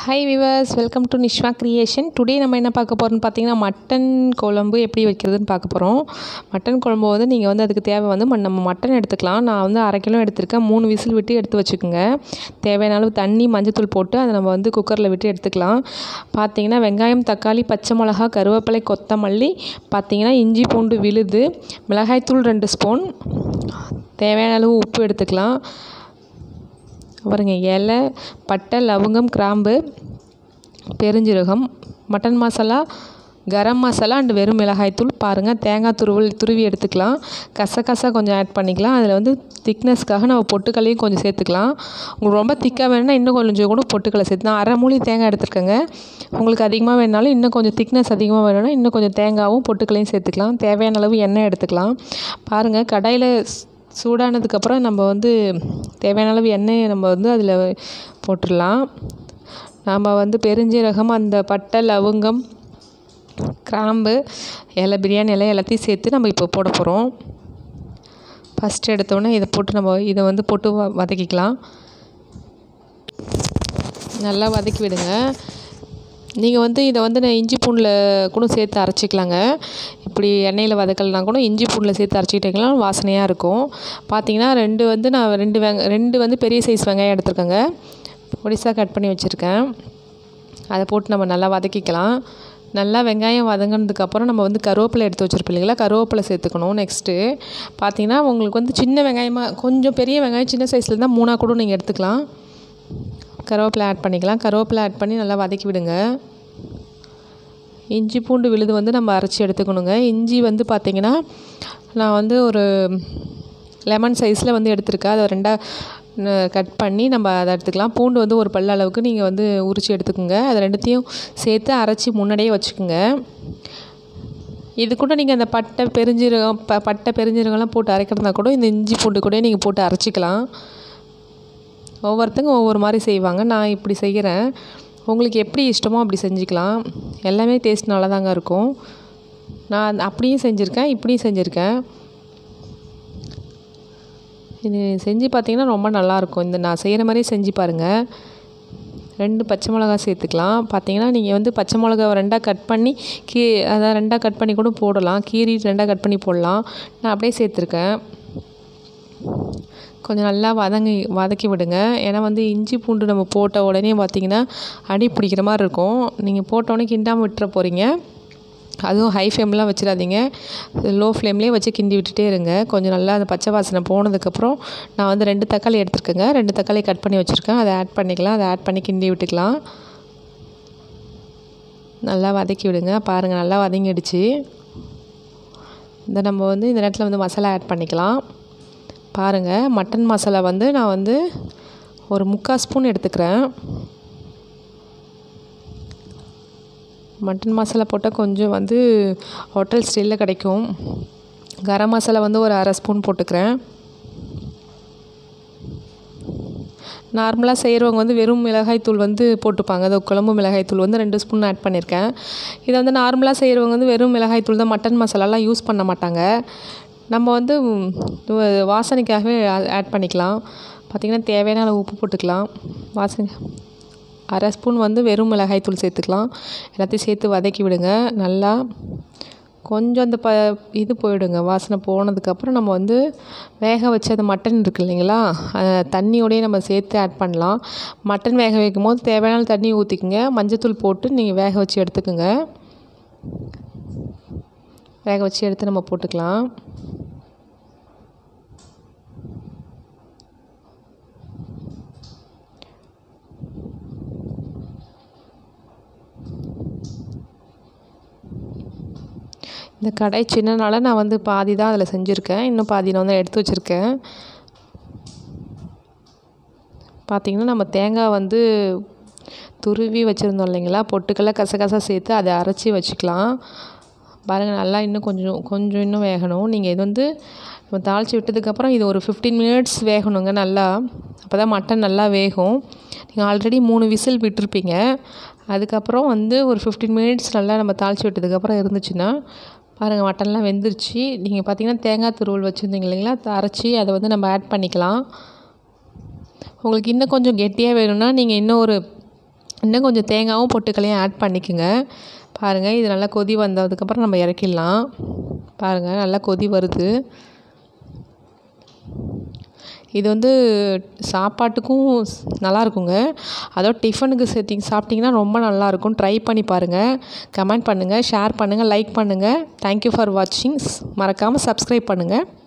hi viewers welcome to Nishva creation today நம்ம என்ன பார்க்க போகிறோம்னு பார்த்தீங்கன்னா மட்டன் குழம்பு எப்படி வைக்கிறதுன்னு பார்க்க போகிறோம் மட்டன் குழம்பு வந்து நீங்கள் வந்து அதுக்கு தேவை வந்து ம- நம்ம மட்டன் எடுத்துக்கலாம் நான் வந்து அரை கிலோ எடுத்திருக்கேன் மூணு விசில் விட்டு எடுத்து வச்சுக்கோங்க தேவையான அளவு தண்ணி மஞ்சத்தூள் போட்டு அதை நம்ம வந்து குக்கரில் விட்டு எடுத்துக்கலாம் பார்த்தீங்கன்னா வெங்காயம் தக்காளி பச்சை மிளகா கருவேப்பிலை கொத்தமல்லி பார்த்தீங்கன்னா இஞ்சி பூண்டு விழுது மிளகாய்த்தூள் ரெண்டு ஸ்பூன் தேவையான அளவு உப்பு எடுத்துக்கலாம் பாருங்க இலை பட்டை லவங்கம் கிராம்பு பெருஞ்சீரகம் மட்டன் மசாலா கரம் மசாலா அண்டு வெறும் மிளகாய்த்தூள் பாருங்கள் தேங்காய் துருவல் துருவி எடுத்துக்கலாம் கசகசா கொஞ்சம் ஆட் பண்ணிக்கலாம் அதில் வந்து திக்னஸ்க்காக நம்ம பொட்டுக்கல்லையும் கொஞ்சம் சேர்த்துக்கலாம் உங்களுக்கு ரொம்ப திக்காக வேணும்னா இன்னும் கொஞ்சம் கூட பொட்டுக்கல்லை சேர்த்து நான் அரை மூலி தேங்காய் எடுத்துருக்கேங்க உங்களுக்கு அதிகமாக வேணாலும் இன்னும் கொஞ்சம் திக்னஸ் அதிகமாக வேணும்னா இன்னும் கொஞ்சம் தேங்காவும் பொட்டுக்கல்லையும் சேர்த்துக்கலாம் தேவையான அளவு எண்ணெய் எடுத்துக்கலாம் பாருங்கள் கடாயில் சூடானதுக்கப்புறம் நம்ம வந்து தேவையான அளவு எண்ணெயை நம்ம வந்து அதில் போட்டுடலாம் நாம் வந்து பெருஞ்சீரகம் அந்த பட்டை லவங்கம் கிராம்பு இலை பிரியாணி இலை எல்லாத்தையும் சேர்த்து நம்ம இப்போ போட போகிறோம் ஃபஸ்ட்டு எடுத்தோடனே இதை போட்டு நம்ம இதை வந்து போட்டு வ வதக்கிக்கலாம் நல்லா வதக்கி விடுங்க நீங்கள் வந்து இதை வந்து நான் இஞ்சி பூண்டில் கூட சேர்த்து அரைச்சிக்கலாங்க இப்படி எண்ணெயில் வதக்கலைனா கூட இஞ்சி பூண்டில் சேர்த்து அரைச்சிக்கிட்டிங்கன்னா வாசனையாக இருக்கும் பார்த்தீங்கன்னா ரெண்டு வந்து நான் ரெண்டு வெங்க ரெண்டு வந்து பெரிய சைஸ் வெங்காயம் எடுத்துருக்கேங்க பொடிசாக கட் பண்ணி வச்சுருக்கேன் அதை போட்டு நம்ம நல்லா வதக்கிக்கலாம் நல்லா வெங்காயம் வதங்கினதுக்கப்புறம் நம்ம வந்து கருவேப்பிலை எடுத்து வச்சுருப்போம் இல்லைங்களா கருவேப்பிலை சேர்த்துக்கணும் நெக்ஸ்ட்டு பார்த்தீங்கன்னா உங்களுக்கு வந்து சின்ன வெங்காயமாக கொஞ்சம் பெரிய வெங்காயம் சின்ன சைஸில் இருந்தால் மூணாக கூட நீங்கள் எடுத்துக்கலாம் கருவேப்பிலை ஆட் பண்ணிக்கலாம் கருவேப்பிலை ஆட் பண்ணி நல்லா வதக்கி விடுங்க இஞ்சி பூண்டு விழுது வந்து நம்ம அரைச்சி எடுத்துக்கணுங்க இஞ்சி வந்து பார்த்திங்கன்னா நான் வந்து ஒரு லெமன் சைஸில் வந்து எடுத்திருக்கேன் அதை ரெண்டாக கட் பண்ணி நம்ம அதை எடுத்துக்கலாம் பூண்டு வந்து ஒரு பல்ல அளவுக்கு நீங்கள் வந்து உரித்து எடுத்துக்கோங்க அதை ரெண்டுத்தையும் சேர்த்து அரைச்சி முன்னாடியே வச்சுக்கோங்க இது கூட நீங்கள் அந்த பட்டை பெருஞ்சீரகம் ப பட்டை பெருஞ்சீரகம்லாம் போட்டு அரைக்கிறதா கூட இந்த இஞ்சி பூண்டு கூட நீங்கள் போட்டு அரைச்சிக்கலாம் ஒவ்வொருத்தங்க ஒவ்வொரு மாதிரி செய்வாங்க நான் இப்படி செய்கிறேன் உங்களுக்கு எப்படி இஷ்டமோ அப்படி செஞ்சுக்கலாம் எல்லாமே டேஸ்ட் நல்லா தாங்க இருக்கும் நான் அப்படியும் செஞ்சுருக்கேன் இப்படியும் செஞ்சுருக்கேன் இது செஞ்சு பார்த்தீங்கன்னா ரொம்ப நல்லாயிருக்கும் இந்த நான் செய்கிற மாதிரியே செஞ்சு பாருங்கள் ரெண்டு பச்சை மிளகா சேர்த்துக்கலாம் பார்த்தீங்கன்னா நீங்கள் வந்து பச்சை மிளகா ரெண்டாக கட் பண்ணி கீ அதான் ரெண்டாக கட் பண்ணி கூட போடலாம் கீரி ரெண்டாக கட் பண்ணி போடலாம் நான் அப்படியே சேர்த்துருக்கேன் கொஞ்சம் நல்லா வதங்கி வதக்கி விடுங்க ஏன்னா வந்து இஞ்சி பூண்டு நம்ம போட்ட உடனே பார்த்தீங்கன்னா அடி பிடிக்கிற மாதிரி இருக்கும் நீங்கள் போட்ட உடனே கிண்டாமல் விட்டுற போகிறீங்க அதுவும் ஹை ஃப்ளேம்லாம் வச்சிடாதீங்க லோ ஃப்ளேம்லேயே வச்சு கிண்டி விட்டுட்டே இருங்க கொஞ்சம் நல்லா அந்த பச்சை வாசனை போனதுக்கப்புறம் நான் வந்து ரெண்டு தக்காளி எடுத்துருக்கேங்க ரெண்டு தக்காளி கட் பண்ணி வச்சுருக்கேன் அதை ஆட் பண்ணிக்கலாம் அதை ஆட் பண்ணி கிண்டி விட்டுக்கலாம் நல்லா வதக்கி விடுங்க பாருங்கள் நல்லா வதங்கிடுச்சு இந்த நம்ம வந்து இந்த நேரத்தில் வந்து மசாலா ஆட் பண்ணிக்கலாம் பாருங்கள் மட்டன் மசாலா வந்து நான் வந்து ஒரு முக்கால் ஸ்பூன் எடுத்துக்கிறேன் மட்டன் மசாலா போட்டால் கொஞ்சம் வந்து ஹோட்டல் ஸ்டைலில் கிடைக்கும் கரம் மசாலா வந்து ஒரு அரை ஸ்பூன் போட்டுக்கிறேன் நார்மலாக செய்கிறவங்க வந்து வெறும் மிளகாய்த்தூள் வந்து போட்டுப்பாங்க அது குழம்பு மிளகாய்த்தூள் வந்து ரெண்டு ஸ்பூன் ஆட் பண்ணியிருக்கேன் இதை வந்து நார்மலாக செய்கிறவங்க வந்து வெறும் மிளகாய்த்தூள் தான் மட்டன் மசாலாலாம் யூஸ் பண்ண மாட்டாங்க நம்ம வந்து ம், இது வாசனைக்காகவே ஆட் பண்ணிக்கலாம் பார்த்திங்கன்னா தேவையான அளவு உப்பு போட்டுக்கலாம் வாசனை அரை ஸ்பூன் வந்து வெறும் மிளகாய்த்தூள் சேர்த்துக்கலாம் எல்லாத்தையும் சேர்த்து வதக்கி விடுங்க நல்லா கொஞ்சம் அந்த ப இது போயிடுங்க வாசனை போனதுக்கப்புறம் நம்ம வந்து வேக வச்ச அந்த மட்டன் இருக்கு இல்லைங்களா அதை தண்ணியோடயே நம்ம சேர்த்து ஆட் பண்ணலாம் மட்டன் வேக வைக்கும் போது தேவையான அளவு தண்ணி ஊற்றிக்குங்க மஞ்சத்தூள் போட்டு நீங்கள் வேக வச்சு எடுத்துக்கோங்க வேக வச்சு எடுத்து நம்ம போட்டுக்கலாம் இந்த கடை சின்னனால நான் வந்து பாதி தான் அதில் செஞ்சுருக்கேன் இன்னும் பாதி நான் வந்து எடுத்து வச்சுருக்கேன் பார்த்திங்கன்னா நம்ம தேங்காய் வந்து துருவி வச்சுருந்தோம் இல்லைங்களா பொட்டுக்கல்ல கசகசா சேர்த்து அதை அரைச்சி வச்சுக்கலாம் பாருங்கள் நல்லா இன்னும் கொஞ்சம் கொஞ்சம் இன்னும் வேகணும் நீங்கள் இது வந்து நம்ம தாளித்து விட்டதுக்கப்புறம் இது ஒரு ஃபிஃப்டீன் மினிட்ஸ் வேகணுங்க நல்லா அப்போ தான் மட்டன் நல்லா வேகும் நீங்கள் ஆல்ரெடி மூணு விசில் விட்டுருப்பீங்க அதுக்கப்புறம் வந்து ஒரு ஃபிஃப்டீன் மினிட்ஸ் நல்லா நம்ம தாளித்து விட்டதுக்கப்புறம் இருந்துச்சுன்னா பாருங்கள் மட்டன்லாம் வெந்துருச்சு நீங்கள் பார்த்தீங்கன்னா தேங்காய் துருவல் வச்சுருந்தீங்க இல்லைங்களா அதை அரைச்சி அதை வந்து நம்ம ஆட் பண்ணிக்கலாம் உங்களுக்கு இன்னும் கொஞ்சம் கெட்டியாக வேணும்னா நீங்கள் இன்னும் ஒரு இன்னும் கொஞ்சம் தேங்காயும் பொட்டுக்களையும் ஆட் பண்ணிக்கோங்க பாருங்கள் இது நல்லா கொதி வந்ததுக்கப்புறம் நம்ம இறக்கிடலாம் பாருங்கள் நல்லா கொதி வருது இது வந்து சாப்பாட்டுக்கும் நல்லா இருக்குங்க அதோட டிஃபனுக்கு சேர்த்தி சாப்பிட்டிங்கன்னா ரொம்ப நல்லாயிருக்கும் ட்ரை பண்ணி பாருங்கள் கமெண்ட் பண்ணுங்கள் ஷேர் பண்ணுங்கள் லைக் பண்ணுங்கள் தேங்க்யூ ஃபார் வாட்சிங் மறக்காமல் சப்ஸ்கிரைப் பண்ணுங்கள்